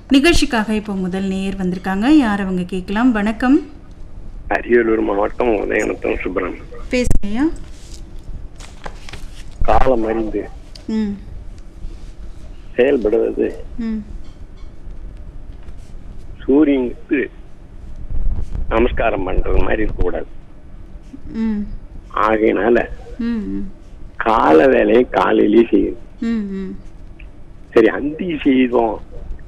நிகழ்ச்சிக்காக இப்போ முதல் நேயர் வந்திருக்காங்க யார் அவங்க கேட்கலாம் வணக்கம் அரியலூர் மாவட்டம் உதயநத்தம் சுப்பிரமணியம் பேசுங்கய்யா காலம் அறிந்து ம் செயல்படுவது ம் சூரியனுக்கு நமஸ்காரம் பண்றது மாதிரி இருக்கக்கூடாது ம் ஆகையினால ம் ம் கால வேலையை காலையிலேயே செய்யணும் ம் ம் சரி அந்தி செய்தோம்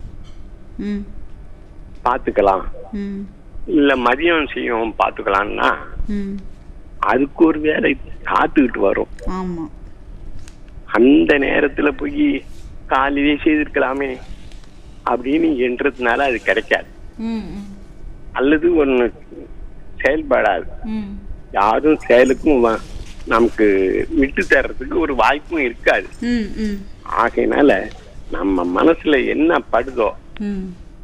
ம் பார்த்துக்கலாம் ம் இல்ல மதியம் செய்யும் பார்த்துக்கலாம்னா ம் அதுக்கு ஒரு வேலை காத்துக்கிட்டு வரும் ஆமாம் அந்த நேரத்துல போய் காலையிலே செய்திருக்கலாமே அப்படின்னு என்றதுனால அது கிடைக்காது ம் ம் அல்லது ஒண்ணு செயல்படாது ம் யாரும் செயலுக்கும் வ- நமக்கு விட்டு தர்றதுக்கு ஒரு வாய்ப்பும் இருக்காது ம் ம் ஆகையினால நம்ம மனசுல என்ன படுதோ ம்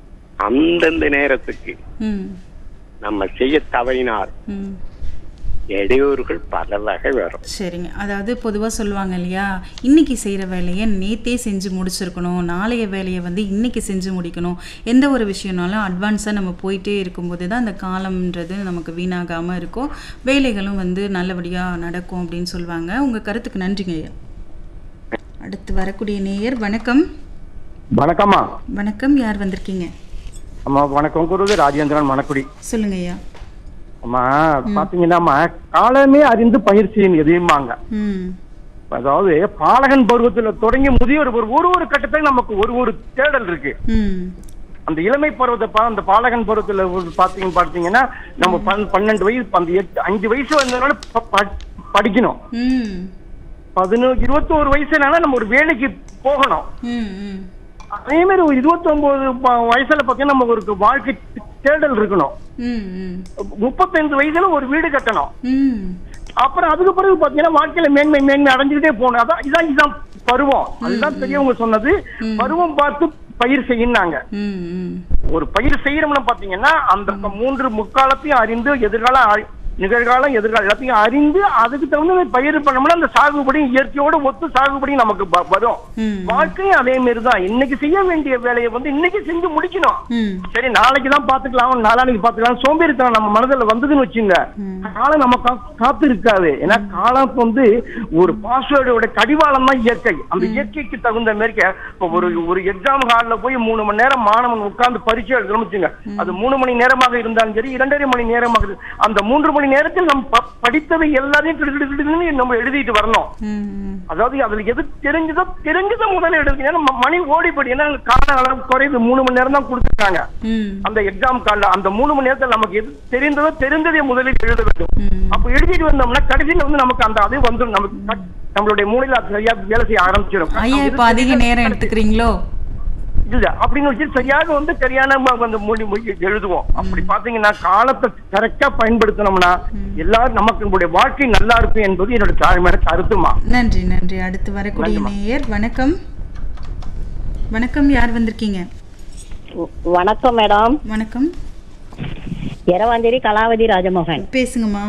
அந்தந்த நேரத்துக்கு ம் நம்ம செய்ய தவறினால் ம் இடையூறுகள் பல வகை வரும் சரிங்க அதாவது பொதுவாக சொல்லுவாங்க இல்லையா இன்னைக்கு செய்கிற வேலையை நேத்தே செஞ்சு முடிச்சிருக்கணும் நாளைய வேலையை வந்து இன்னைக்கு செஞ்சு முடிக்கணும் எந்த ஒரு விஷயம்னாலும் அட்வான்ஸாக நம்ம போயிட்டே இருக்கும்போது தான் அந்த காலம்ன்றது நமக்கு வீணாகாமல் இருக்கும் வேலைகளும் வந்து நல்லபடியாக நடக்கும் அப்படின்னு சொல்லுவாங்க உங்கள் கருத்துக்கு நன்றிங்க ஐயா அடுத்து வரக்கூடிய நேயர் வணக்கம் வணக்கம்மா வணக்கம் யார் வந்திருக்கீங்க அம்மா வணக்கம் குருது ராஜேந்திரன் மணக்குடி சொல்லுங்க ஐயா அம்மா பாத்தீங்கன்னாம்மா காலமே அறிந்து பயிர் செய்யணும் எதையுமாங்க ம் அதாவது பாலகன் பருவத்துல தொடங்கி முதியோர் பருவம் ஒரு ஒரு கட்டத்துக்கு நமக்கு ஒரு ஒரு தேடல் இருக்கு ம் அந்த இளமை பருவத்தை பா- அந்த பாலகன் பருவத்துல ஒரு பாத்தீங்க பாத்தீங்கன்னா நம்ம பன்- பன்னெண்டு வயசு அந்த எட்டு அஞ்சு வயசு வந்ததுனால ப- ப- படிக்கணும் ம் பதினோரு இருபத்தோரு வயசுனால நம்ம ஒரு வேலைக்கு போகணும் ம் ம் அதே மாதிரி ஒரு இருபத்தொன்பது ப- வயசுல பாத்தீங்கன்னா நம்ம ஒரு வாழ்க்கை தேடல் இருக்கணும் ம் ம் முப்பத்தைந்து வயசுல ஒரு வீடு கட்டணும் ம் அப்புறம் அதுக்கு பிறகு பாத்தீங்கன்னா வாழ்க்கையில மேன்மை மேன்மை அடைஞ்சுக்கிட்டே போகணும் அதான் இதான் இதுதான் பருவம் அதுதான் பெரியவங்க சொன்னது பருவம் பார்த்து பயிர் செய்யினாங்க ம் ம் ஒரு பயிர் செய்யறோம்னு பாத்தீங்கன்னா அந்த மூன்று முக்காலத்தையும் அறிந்து எதிர்காலம் அ- நிகழ்காலம் எதிர்காலம் எல்லாத்தையும் அறிந்து அதுக்கு தகுந்த மாதிரி பயிர் பண்ணோம்னா அந்த சாகுபடி இயற்கையோட ஒத்து சாகுபடி நமக்கு வ- வரும் ம் வாழ்க்கையும் அதே மாதிரி தான் இன்னைக்கு செய்ய வேண்டிய வேலையை வந்து இன்னைக்கு செஞ்சு முடிக்கணும் ம் சரி நாளைக்கு தான் பாத்துக்கலாம் நாளானைக்கு பாத்துக்கலாம் சோம்பேறித்தனம் நம்ம மனதில் வந்ததுன்னு வச்சுங்க காலம் நம்ம கா- காத்து இருக்காது ஏன்னா காலம் வந்து ஒரு பாஸ்வேர்டோட கடிவாளம் தான் இயற்கை அந்த இயற்கைக்கு தகுந்த மாதிரி இப்ப ஒரு ஒரு எக்ஸாம் ஹால்ல போய் மூணு மணி நேரம் மாணவன் உட்கார்ந்து பரீட்சை எழுதணும்னு வச்சுங்க அது மூணு மணி நேரமாக இருந்தாலும் சரி இரண்டரை மணி நேரமாக இரு- அந்த மூன்று மணி நேரத்தில் நம்ம ப- படித்ததை எல்லாத்தையும் கிடு கிடு கிடுன்னு நம்ம எழுதிட்டு வரணும் ம் ம் அதாவது அதுல எது தெரிஞ்சதோ தெரிஞ்சதோ முதல்ல எழுதுங்க ஏன்னா ம- மணி ஓடிப்படி ஏன்னா கால அளவு குறையுது மூணு மணி நேரம் தான் கொடுத்துருக்காங்க ம் அந்த எக்ஸாம் கால்ல அந்த மூணு மணி நேரத்துல நமக்கு எது தெரிந்ததோ தெரிந்ததே முதலில் எழுத வேண்டும் ம். அப்ப எழுதிட்டு வந்தோம்னா கடைசியில வந்து நமக்கு அந்த அது வந்துடும் நமக்கு கட்- நம்மளுடைய மூளையில அது சரியா வேலை செய்ய ஆரம்பிச்சிடும் ஐயா இப்போ அதிக நேரம் எடுத்துக்கிறீங்களோ இல்ல அப்படின்னு வச்சு சரியாக வந்து சரியான ம- அந்த மொழி மொழி எழுதுவோம் அப்படி பாத்தீங்கன்னா காலத்தை கரெக்டா பயன்படுத்தினோம்னா எல்லாரும் நமக்கு நம்முடைய வாழ்க்கை நல்லா இருக்கும் என்பது என்னோட தாழ்மையான கருத்துமா நன்றி நன்றி அடுத்து வரக்கூடிய நேயர் வணக்கம் வணக்கம் யார் வந்திருக்கீங்க வணக்கம் மேடம் வணக்கம் இரவாந்தேரி கலாவதி ராஜமோகன் பேசுங்கம்மா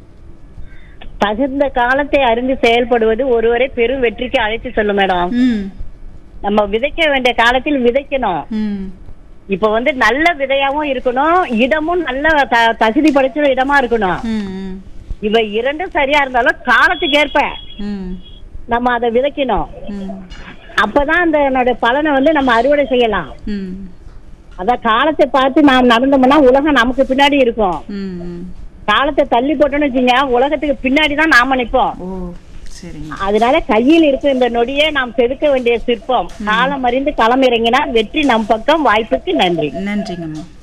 தகுந்த காலத்தை அறிந்து செயல்படுவது ஒருவரை பெரும் வெற்றிக்கு அழைத்து செல்லும் மேடம் ம் நம்ம விதைக்க வேண்டிய காலத்தில் விதைக்கணும் ம் இப்ப வந்து நல்ல விதையாவும் இருக்கணும் இடமும் நல்ல த- தகுதி படைச்ச இடமா இருக்கணும் ம் ம் இவ இரண்டும் சரியா இருந்தாலும் காலத்துக்கு ஏற்ப ம் நம்ம அதை விதைக்கணும் ம் அப்பதான் அந்த அதனோட பலனை வந்து நம்ம அறுவடை செய்யலாம் ம் அதான் காலத்தை பார்த்து நாம் நடந்தோம்னா உலகம் நமக்கு பின்னாடி இருக்கும் ம் ம் காலத்தை தள்ளி போட்டோம்னு வச்சுங்க உலகத்துக்கு பின்னாடி தான் நாம நிற்போம் ஓ சரிங்க அதனால கையில் இருக்க இந்த நொடியை நாம் செதுக்க வேண்டிய சிற்பம் காலம் அறிந்து களம் இறங்கினா வெற்றி நம் பக்கம் வாய்ப்புக்கு நன்றி நன்றிங்கம்மா